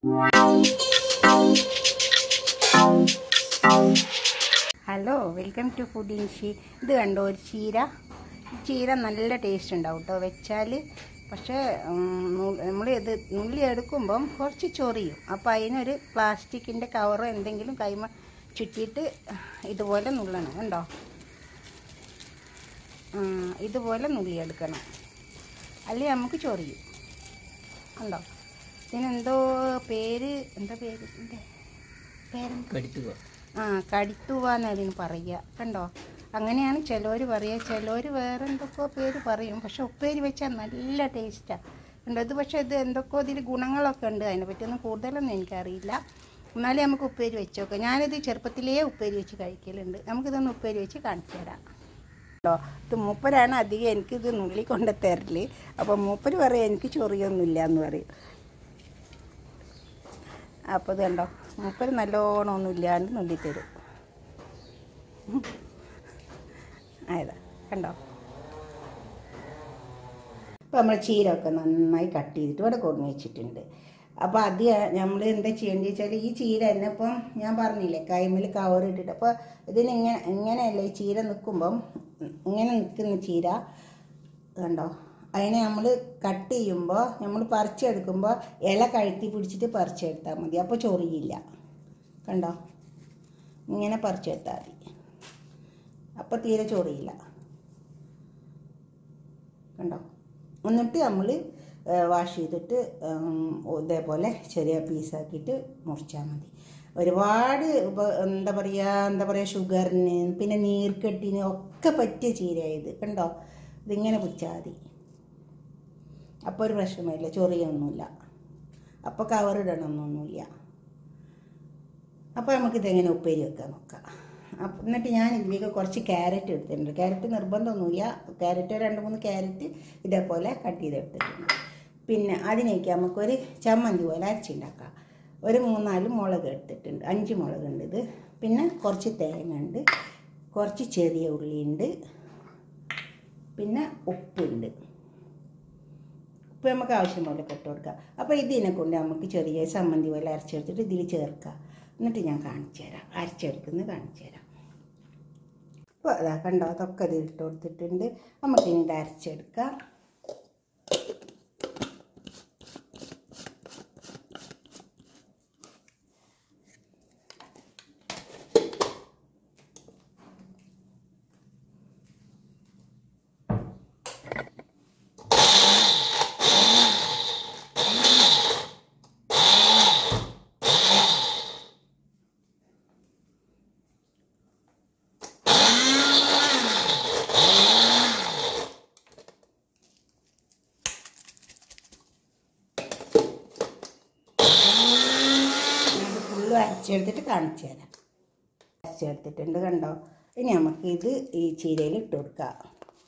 Hello welcome to food ഇൻഷി ഇത് കണ്ടോ ഒരു ചീര ചീര നല്ല ടേസ്റ്റ് ഉണ്ടാവും കേട്ടോ വെച്ചാൽ പക്ഷേ നമ്മൾ ഇത് നുള്ളി എടുക്കുമ്പം കുറച്ച് ചൊറിയും അപ്പോൾ അതിനൊരു പ്ലാസ്റ്റിക്കിൻ്റെ കവറോ എന്തെങ്കിലും കൈമ ചുറ്റിയിട്ട് ഇതുപോലെ നുള്ളണം കണ്ടോ ആ, ഇതുപോലെ നുള്ളിയെടുക്കണം അല്ലെങ്കിൽ നമുക്ക് ചൊറിയും കണ്ടോ ഇതിനെന്തോ പേര് എന്താ പേര് ഇതിൻ്റെ പേരെന്താ കടിത്തുക ആ കടിത്തുവാന്ന് അതിന് പറയുക കണ്ടോ അങ്ങനെയാണ് ചിലവർ പറയുക ചിലവർ വേറെ എന്തൊക്കെയോ പേര് പറയും പക്ഷെ ഉപ്പേരി വെച്ചാൽ നല്ല ടേസ്റ്റാണ് കണ്ടോ ഇത് പക്ഷേ ഇത് എന്തൊക്കെയോ ഇതിൽ ഗുണങ്ങളൊക്കെ ഉണ്ട് അതിനെ പറ്റിയൊന്നും കൂടുതലൊന്നും എനിക്കറിയില്ല എന്നാലും നമുക്ക് ഉപ്പേരി വെച്ച് നോക്കാം ഞാനിത് ചെറുപ്പത്തിലേ ഉപ്പേരി വെച്ച് കഴിക്കലുണ്ട് നമുക്കിതൊന്ന് ഉപ്പേരി വെച്ച് കാണിച്ചു തരാം കേട്ടോ ഇത് മൂപ്പരാണ് അധികം എനിക്കിത് നുള്ളി കൊണ്ട് തരല് അപ്പോൾ മൂപ്പര് പറയും എനിക്ക് ചൊറിയൊന്നുമില്ല എന്ന് പറയും അപ്പോൾ ഇത് കണ്ടോ മൂപ്പര് നല്ലോണം ഒന്നും ഇല്ലാണ്ട് നുള്ളി തരും ആയതാ കണ്ടോ അപ്പോൾ നമ്മൾ ചീരമൊക്കെ നന്നായി കട്ട് ചെയ്തിട്ട് ഇവിടെ കൊണ്ടു വെച്ചിട്ടുണ്ട് അപ്പോൾ അത് നമ്മൾ എന്താ ചെയ്യേണ്ടത് വെച്ചാൽ ഈ ചീര തന്നെ ഇപ്പം ഞാൻ പറഞ്ഞില്ലേ കൈമിൽ കവർ ഇട്ടിട്ട് അപ്പോൾ ഇതിന് ഇങ്ങനെ ഇങ്ങനെയല്ല ഈ ചീര നിൽക്കുമ്പം ഇങ്ങനെ നിൽക്കുന്ന ചീര കണ്ടോ അതിനെ നമ്മൾ കട്ട് ചെയ്യുമ്പോൾ നമ്മൾ പറിച്ചെടുക്കുമ്പോൾ ഇല കഴുത്തി പിടിച്ചിട്ട് പറിച്ചെടുത്താൽ മതി അപ്പോൾ ചൊറിയില്ല കണ്ടോ ഇങ്ങനെ പറിച്ചെടുത്താൽ മതി അപ്പോൾ തീരെ ചൊറിയില്ല കണ്ടോ എന്നിട്ട് നമ്മൾ വാഷ് ചെയ്തിട്ട് ഉം, ഇതേപോലെ ചെറിയ പീസാക്കിയിട്ട് മുറിച്ചാൽ മതി ഒരുപാട് ഉപ- എന്താ പറയുക എന്താ പറയുക ഷുഗറിന് പിന്നെ നീർക്കെട്ടിന് ഒക്കെ പറ്റിയ ചീരയായത് കണ്ടോ ഇതിങ്ങനെ പിടിച്ചാൽ മതി അപ്പോൾ ഒരു പ്രശ്നമില്ല ചൊറിയൊന്നുമില്ല അപ്പോൾ കവറിടണമെന്നൊന്നുമില്ല അപ്പോൾ നമുക്കിതെങ്ങനെ ഉപ്പേരി വെക്കാൻ നോക്കാം അപ്പം എന്നിട്ട് ഞാൻ ഇതിലേക്ക് കുറച്ച് ക്യാരറ്റ് എടുത്തിട്ടുണ്ട് ക്യാരറ്റ് നിർബന്ധമൊന്നുമില്ല ക്യാരറ്റ് രണ്ട് മൂന്ന് ക്യാരറ്റ് ഇതേപോലെ കട്ട് ചെയ്തെടുത്തിട്ടുണ്ട് പിന്നെ അതിനേക്ക് നമുക്കൊരു ചമ്മന്തി പോലെ അരച്ചുണ്ടാക്കാം ഒരു മൂന്നാല് മുളക് എടുത്തിട്ടുണ്ട് അഞ്ച് മുളകുണ്ട് ഇത് പിന്നെ കുറച്ച് തേങ്ങ ഉണ്ട് കുറച്ച് ചെറിയ ഉള്ളിയുണ്ട് പിന്നെ ഉപ്പുണ്ട് ഉപ്പ് നമുക്ക് ആവശ്യം പോലെ ഇട്ട് കൊടുക്കാം അപ്പോൾ ഇതിനെ കൊണ്ട് നമുക്ക് ചെറിയ ചമ്മന്തി പോലെ അരച്ചെടുത്തിട്ട് ഇതിൽ ചേർക്കാം എന്നിട്ട് ഞാൻ കാണിച്ചു തരാം അരച്ചെടുക്കുന്നത് കാണിച്ചു തരാം അപ്പോൾ അതാ കണ്ടോ അതൊക്കെ ഇതിൽ ഇട്ട് കൊടുത്തിട്ടുണ്ട് നമുക്കിനി ഇത് അരച്ചെടുക്കാം ഇത് ഫുള്ളും അരച്ചെടുത്തിട്ട് കാണിച്ചു തരാം അരച്ചെടുത്തിട്ടുണ്ട് കണ്ടോ ഇനി നമുക്ക് ഇത് ഈ ചീരയിൽ ഇട്ട് കൊടുക്കാം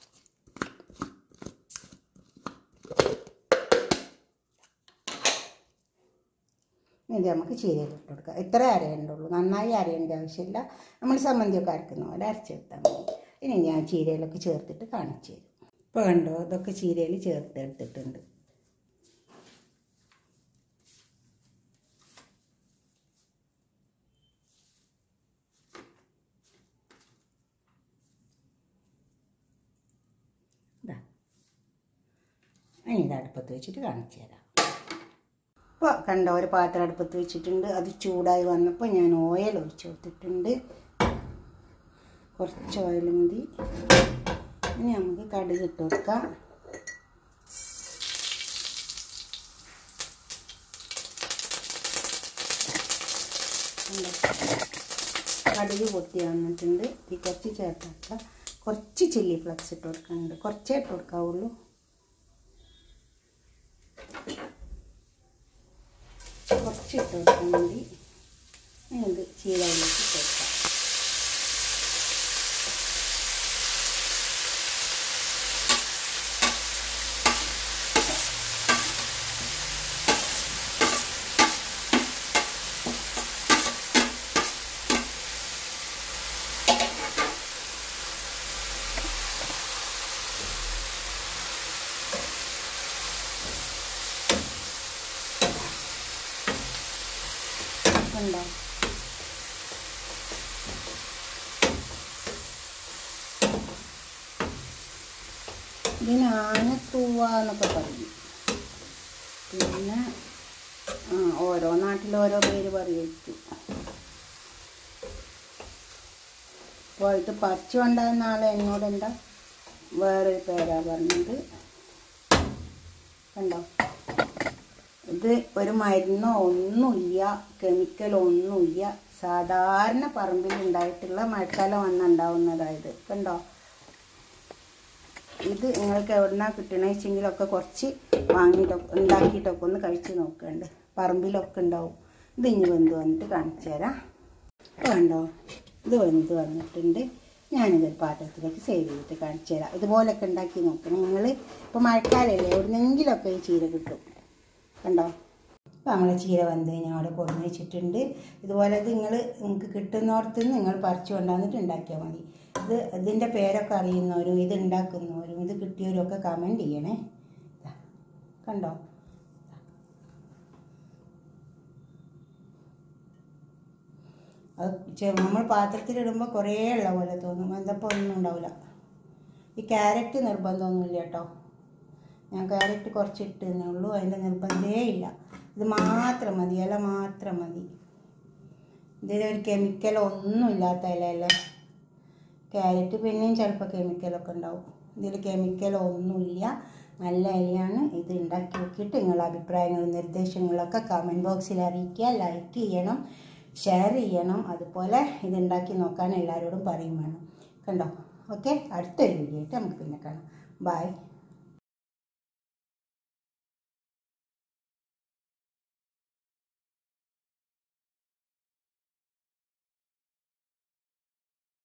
ഇത് നമുക്ക് ചീരയിൽ ഇട്ട് കൊടുക്കാം ഇത്ര അരയണ്ടുള്ളൂ നന്നായി അരയേണ്ട ആവശ്യമില്ല നമ്മൾ സമ്മന്തിയൊക്കെ അരക്കുന്ന പോലെ അരച്ചെടുത്താൽ മതി ഇനി ഞാൻ ചീരയിലൊക്കെ ചേർത്തിട്ട് കാണിച്ചു തരും ഇപ്പോൾ കണ്ടോ ഇതൊക്കെ ചീരയിൽ ചേർത്ത് എടുത്തിട്ടുണ്ട് ഇതാ ഇനി ഇത് അടുപ്പത്ത് വെച്ചിട്ട് കാണിച്ചു തരാം ഇപ്പോൾ കണ്ട ഒരു പാത്രം അടുപ്പത്ത് വെച്ചിട്ടുണ്ട് അത് ചൂടായി വന്നപ്പോൾ ഞാൻ ഓയിൽ ഒഴിച്ചു കൊടുത്തിട്ടുണ്ട് കുറച്ച് ഓയിൽ മതി ഇനി നമുക്ക് കടുക് ഇട്ട് കൊടുക്കാം കണ്ടോ? കടുക് പൊട്ടി വന്നിട്ടുണ്ട് ഈ കുറച്ച് ചേർത്താക്ക കുറച്ച് ചില്ലി ഫ്ലക്സ് ഇട്ട് കൊടുക്കാനുണ്ട് കുറച്ചേ ഇട്ട് കൊടുക്കാവുള്ളൂ കുറച്ച് ഇട്ട് കൊടുക്കാൻ വേണ്ടി ഇത് ചീരയിലേക്ക് ചേർക്കാം കണ്ടോ ഇതിന് ആനത്തൂവ എന്നൊക്കെ പറയും പിന്നെ ആ, ഓരോ നാട്ടിൽ ഓരോ പേര് പറയുമായിരിക്കും അപ്പോൾ ഇത് പറിച്ചു കൊണ്ടുവന്ന ആൾ എന്നോട് എന്താ വേറൊരു പേരാ പറഞ്ഞത് കണ്ടോ ഇത് ഒരു മരുന്നോ ഒന്നുമില്ല കെമിക്കലോ ഒന്നുമില്ല സാധാരണ പറമ്പിൽ ഉണ്ടായിട്ടുള്ള മഴക്കാലം വന്നുണ്ടാവുന്നതായത് കണ്ടോ ഇത് നിങ്ങൾക്ക് എവിടുന്നാ കിട്ടണമെച്ചെങ്കിലൊക്കെ കുറച്ച് വാങ്ങിയിട്ടൊക്കെ ഉണ്ടാക്കിയിട്ടൊക്കെ ഒന്ന് കഴിച്ച് നോക്കണ്ട് പറമ്പിലൊക്കെ ഉണ്ടാവും ഇത് ഇനി വെന്ത് വന്നിട്ട് കാണിച്ചു തരാം ഇപ്പോൾ കണ്ടോ ഇത് വെന്ത് വന്നിട്ടുണ്ട് ഞാനിതൊരു പാത്രത്തിലേക്ക് സേവ് ചെയ്തിട്ട് കാണിച്ചു തരാം ഇതുപോലൊക്കെ ഉണ്ടാക്കി നോക്കണം നിങ്ങൾ ഇപ്പോൾ മഴക്കാലമല്ലേ എവിടുന്നെങ്കിലൊക്കെ ഈ ചീര കിട്ടും കണ്ടോ അപ്പോൾ നമ്മളെ ചീര വന്ന് കഴിഞ്ഞാൽ അവിടെ കൊടുന്ന് വെച്ചിട്ടുണ്ട് ഇതുപോലെ ഇത് നിങ്ങൾ നിങ്ങൾക്ക് കിട്ടുന്നിടത്ത് നിന്ന് നിങ്ങൾ പറിച്ചു കൊണ്ടുവന്നിട്ട് ഉണ്ടാക്കിയാൽ മതി ഇത് ഇതിൻ്റെ പേരൊക്കെ അറിയുന്നവരും ഇത് ഉണ്ടാക്കുന്നവരും ഇത് കിട്ടിയവരും ഒക്കെ കമൻറ്റ് ചെയ്യണേ ദാ, കണ്ടോ അത് ചെ- നമ്മൾ പാത്രത്തിലിടുമ്പോൾ കുറേ ഉള്ള പോലെ തോന്നും എന്തപ്പോൾ ഒന്നും ഉണ്ടാവില്ല ഈ ക്യാരറ്റ് നിർബന്ധമൊന്നുമില്ല കേട്ടോ ഞാൻ ക്യാരറ്റ് കുറച്ച് ഇട്ടേ ഉള്ളൂ അതിൻ്റെ നിർബന്ധമേ ഇല്ല ഇത് മാത്രം മതി ഇല മാത്രം മതി ഇതിലൊരു കെമിക്കലോ ഒന്നും ഇല്ലാത്ത ഇലയല്ലേ ക്യാരറ്റ് പിന്നെയും ചിലപ്പോൾ കെമിക്കലൊക്കെ ഉണ്ടാവും ഇതിൽ കെമിക്കലോ ഒന്നുമില്ല നല്ല ഇലയാണ് ഇത് ഉണ്ടാക്കി നോക്കിയിട്ട് നിങ്ങളുടെ അഭിപ്രായങ്ങളും നിർദ്ദേശങ്ങളൊക്കെ കമൻറ്റ് ബോക്സിൽ അറിയിക്കുക ലൈക്ക് ചെയ്യണം ഷെയർ ചെയ്യണം അതുപോലെ ഇത് ഉണ്ടാക്കി നോക്കാൻ എല്ലാവരോടും പറയും വേണം കണ്ടോ ഓക്കെ അടുത്തൊരു വീഡിയോ ആയിട്ട് നമുക്ക് പിന്നെ കാണാം ബൈ